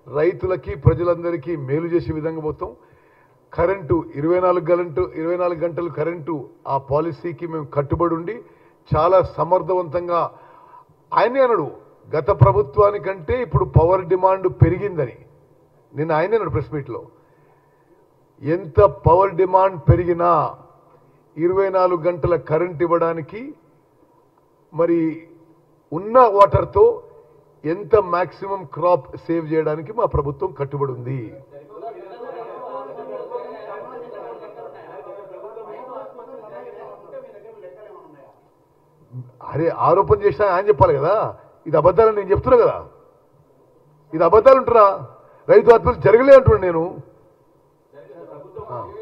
రైతులకి ప్రజలందరికీ మేలు చేసే విధంగా పోతాం కరెంటు ఇరవై నాలుగు గంటలు ఇరవై నాలుగు గంటలు కరెంటు ఆ పాలసీకి మేము కట్టుబడి ఉండి చాలా సమర్థవంతంగా ఆయనే అన్నాడు గత ప్రభుత్వానికంటే ఇప్పుడు పవర్ డిమాండ్ పెరిగిందని నిన్న ఆయనే అన్నాడు ప్రెస్ మీట్లో ఎంత పవర్ డిమాండ్ పెరిగినా ఇరవై నాలుగు గంటల కరెంట్ ఇవ్వడానికి మరి ఉన్న వాటర్తో ఎంత మాక్సిమం క్రాప్ సేవ్ చేయడానికి మా ప్రభుత్వం కట్టుబడి ఉంది అరే ఆరోపణ చేసినా ఆయన చెప్పాలి కదా ఇది అబద్ధాలని నేను చెప్తున్నా కదా ఇది అబద్ధాలు ఉంటున్నా రైతు ఆత్మహత్యలు జరగలే అంటున్నాను నేను ఆ.